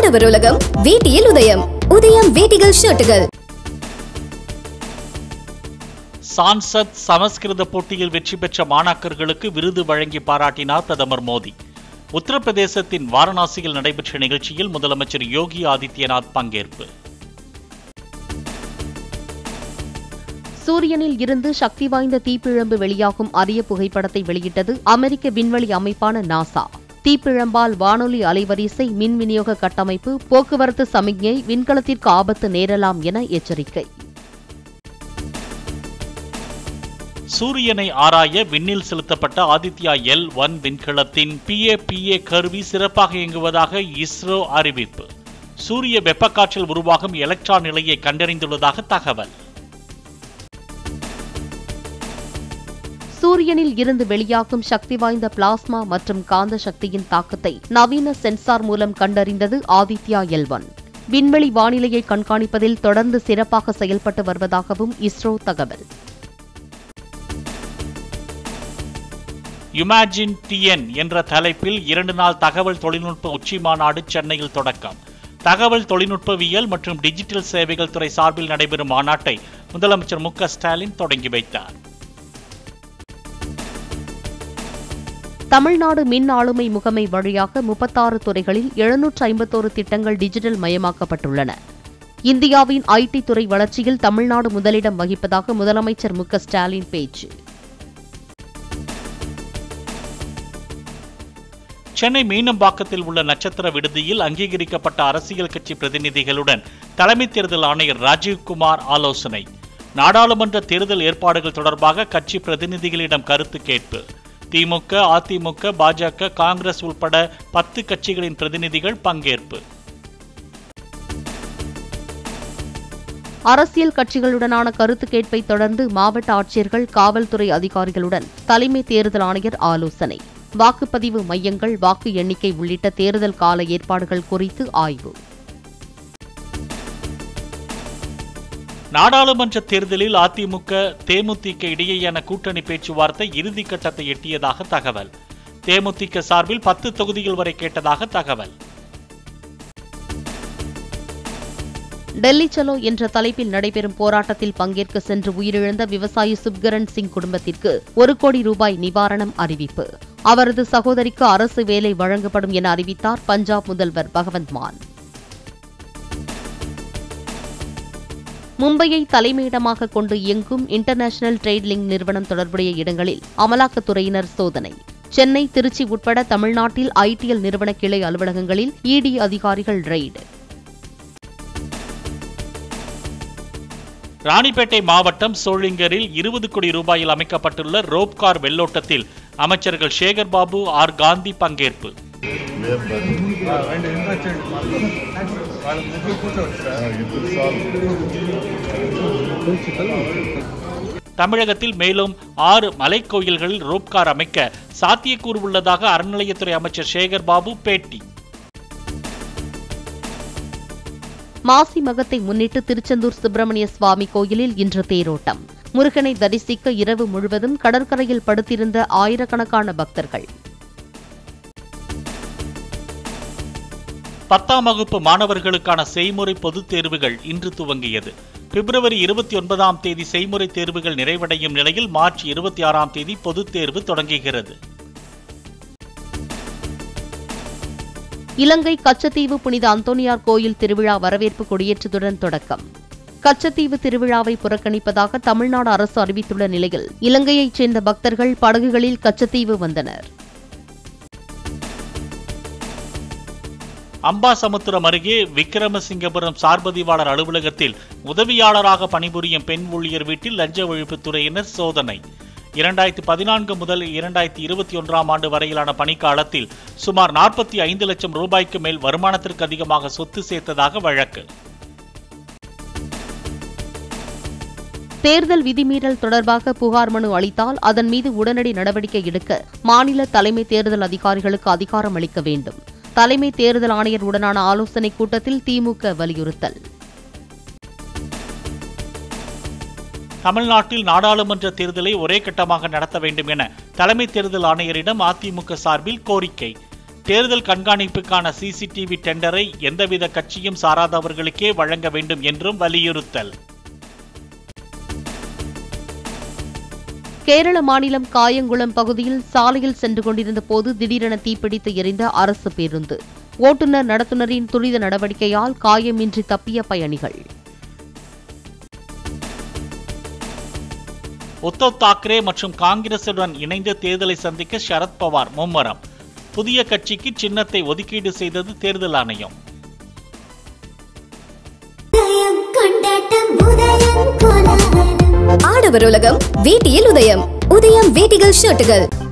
ஆடவர் உலகம் வேட்டியில் உதயம் உதயம் வேட்டிகள் ஷர்ட்டுகள் சான்சத் சமஸ்கிருத போட்டியில் வெற்றி பெற்ற மாணாக்கர்களுக்கு விருது வழங்கி பாராட்டினார் பிரதமர் மோடி உத்தரப்பிரதேசத்தின் வாரணாசியில் நடைபெற்ற நிகழ்ச்சியில் முதலமைச்சர் யோகி ஆதித்யநாத் பங்கேற்பு சூரியனில் இருந்து சக்தி வாய்ந்த தீப்பிழம்பு வெளியாகும் அரிய புகைப்படத்தை வெளியிட்டது அமெரிக்க விண்வெளி அமைப்பான நாசா தீப்பிழம்பால் வானொலி அலைவரிசை மின் விநியோக கட்டமைப்பு போக்குவரத்து சமிக்ஞை விண்கலத்திற்கு ஆபத்து நேரலாம் என எச்சரிக்கை சூரியனை ஆராய விண்ணில் செலுத்தப்பட்ட ஆதித்யா எல் ஒன் விண்கலத்தின் பிஏ பிஏ கருவி சிறப்பாக இயங்குவதாக இஸ்ரோ அறிவிப்பு சூரிய வெப்பக்காற்றில் உருவாகும் எலக்ட்ரான் நிலையை கண்டறிந்துள்ளதாக தகவல் சூரியனில் இருந்து வெளியாகும் சக்தி வாய்ந்த பிளாஸ்மா மற்றும் காந்த சக்தியின் தாக்கத்தை நவீன சென்சார் மூலம் கண்டறிந்தது ஆதித்யா எல் ஒன் விண்வெளி வானிலையை கண்காணிப்பதில் தொடர்ந்து சிறப்பாக செயல்பட்டு வருவதாகவும் இஸ்ரோ தகவல் யுமாஜின் டிஎன் என்ற தலைப்பில் இரண்டு நாள் தகவல் தொழில்நுட்ப உச்சி மாநாடு சென்னையில் தொடக்கம் தகவல் தொழில்நுட்பவியல் மற்றும் டிஜிட்டல் சேவைகள் துறை சார்பில் நடைபெறும் மாநாட்டை முதலமைச்சர் மு க ஸ்டாலின் தொடங்கி வைத்தார் தமிழ்நாடு மின் ஆளுமை முகமை வழியாக முப்பத்தாறு துறைகளில் எழுநூற்று ஐம்பத்தோரு திட்டங்கள் டிஜிட்டல் மயமாக்கப்பட்டுள்ளன இந்தியாவின் ஐடி துறை வளர்ச்சியில் தமிழ்நாடு முதலிடம் வகிப்பதாக முதலமைச்சர் மு க ஸ்டாலின் பேச்சு சென்னை மீனம்பாக்கத்தில் உள்ள நட்சத்திர விடுதியில் அங்கீகரிக்கப்பட்ட அரசியல் கட்சி பிரதிநிதிகளுடன் தலைமை தேர்தல் ஆணையர் ராஜீவ்குமார் ஆலோசனை நாடாளுமன்ற தேர்தல் ஏற்பாடுகள் தொடர்பாக கட்சி பிரதிநிதிகளிடம் கருத்து கேட்பு திமுக அதிமுக பாஜக காங்கிரஸ் உள்பட பத்து கட்சிகளின் பிரதிநிதிகள் பங்கேற்பு அரசியல் கட்சிகளுடனான கருத்து கேட்பை தொடர்ந்து மாவட்ட ஆட்சியர்கள் காவல்துறை அதிகாரிகளுடன் தலைமை தேர்தல் ஆணையர் ஆலோசனை வாக்குப்பதிவு மையங்கள் வாக்கு எண்ணிக்கை உள்ளிட்ட தேர்தல் கால ஏற்பாடுகள் குறித்து ஆய்வு நாடாளுமன்ற தேர்தலில் அதிமுக தேமுதிக இடையேயான கூட்டணி பேச்சுவார்த்தை இறுதிக்கட்டத்தை எட்டியதாக தகவல் தேமுதிக சார்பில் பத்து தொகுதிகள் வரை கேட்டதாக தகவல் டெல்லி சலோ என்ற தலைப்பில் நடைபெறும் போராட்டத்தில் பங்கேற்க சென்று உயிரிழந்த விவசாயி சுப்கரன் சிங் குடும்பத்திற்கு ஒரு கோடி ரூபாய் நிவாரணம் அறிவிப்பு அவரது சகோதரிக்கு அரசு வேலை வழங்கப்படும் என அறிவித்தார் பஞ்சாப் முதல்வர் பகவந்த் மான் மும்பையை தலைமையிடமாக கொண்டு இயங்கும் இன்டர்நேஷனல் ட்ரேட் லிங்க் நிறுவனம் தொடர்புடைய இடங்களில் அமலாக்கத்துறையினர் சோதனை சென்னை திருச்சி உட்பட தமிழ்நாட்டில் ஐடிஎல் நிறுவன கிளை அலுவலகங்களில் இடி அதிகாரிகள் ரெய்டு ராணிப்பேட்டை மாவட்டம் சோளிங்கரில் இருபது கோடி ரூபாயில் அமைக்கப்பட்டுள்ள ரோப்கார் வெள்ளோட்டத்தில் அமைச்சர்கள் சேகர் பாபு ஆர் காந்தி பங்கேற்பு தமிழகத்தில் மேலும் ஆறு மலைக்கோயில்களில் ரோப்கார் அமைக்க சாத்தியக்கூறு உள்ளதாக அறநிலையத்துறை அமைச்சர் சேகர் பாபு பேட்டி மாசி மகத்தை முன்னிட்டு திருச்செந்தூர் சுப்பிரமணிய சுவாமி கோயிலில் இன்று தேரோட்டம் முருகனை தரிசிக்க இரவு முழுவதும் கடற்கரையில் படுத்திருந்த ஆயிரக்கணக்கான பக்தர்கள் பத்தாம் வகுப்பு மாணவர்களுக்கான செய்முறை பொதுத் தேர்வுகள் இன்று துவங்கியது பிப்ரவரி இருபத்தி ஒன்பதாம் தேதி செய்முறை தேர்வுகள் நிறைவடையும் நிலையில் மார்ச் இருபத்தி ஆறாம் தேதி பொதுத் தேர்வு தொடங்குகிறது இலங்கை கச்சத்தீவு புனித அந்தோனியார் கோயில் திருவிழா வரவேற்பு கொடியேற்றத்துடன் தொடக்கம் கச்சத்தீவு திருவிழாவை புறக்கணிப்பதாக தமிழ்நாடு அரசு அறிவித்துள்ள நிலையில் இலங்கையைச் சேர்ந்த பக்தர்கள் படகுகளில் கச்சத்தீவு வந்தனர் அம்பாசமுத்திரம் அருகே விக்கிரமசிங்கபுரம் சார்பதிவாளர் அலுவலகத்தில் உதவியாளராக பணிபுரியும் பெண் ஊழியர் வீட்டில் லஞ்ச ஒழிப்புத்துறையினர் சோதனை இரண்டாயிரத்தி பதினான்கு முதல் இரண்டாயிரத்தி இருபத்தி ஒன்றாம் ஆண்டு வரையிலான பணிக்காலத்தில் சுமார் நாற்பத்தி ஐந்து லட்சம் ரூபாய்க்கு மேல் வருமானத்திற்கு அதிகமாக சொத்து சேர்த்ததாக வழக்கு தேர்தல் விதிமீறல் தொடர்பாக புகார் மனு அளித்தால் அதன் மீது உடனடி நடவடிக்கை எடுக்க மாநில தலைமை தேர்தல் அதிகாரிகளுக்கு அதிகாரம் அளிக்க வேண்டும் தலைமை தேர்தல் ஆணையர் உடனான ஆலோசனைக் கூட்டத்தில் திமுக வலியுறுத்தல் தமிழ்நாட்டில் நாடாளுமன்ற தேர்தலை ஒரே கட்டமாக நடத்த வேண்டும் என தலைமை தேர்தல் ஆணையரிடம் அதிமுக சார்பில் கோரிக்கை தேர்தல் கண்காணிப்புக்கான சிசிடிவி டெண்டரை எந்தவித கட்சியும் சாராதவர்களுக்கே வழங்க வேண்டும் என்றும் வலியுறுத்தல் கேரள மாநிலம் காயங்குளம் பகுதியில் சாலையில் சென்று கொண்டிருந்த போது திடீரென தீப்பிடித்து எரிந்த அரசு பேருந்து ஓட்டுநர் நடத்துனரின் துரித நடவடிக்கையால் காயமின்றி தப்பிய பயணிகள் உத்தவ் தாக்கரே மற்றும் காங்கிரசுடன் இணைந்து தேர்தலை சந்திக்க சரத்பவார் மும்முரம் புதிய கட்சிக்கு சின்னத்தை ஒதுக்கீடு செய்தது தேர்தல் ஆணையம் உதயம் கொண்டாட்டம் உதயம் கோலாகலம் ஆடவர் உலகம் வேட்டியில் உதயம் உதயம் வேட்டிகள் ஷர்ட்டுகள்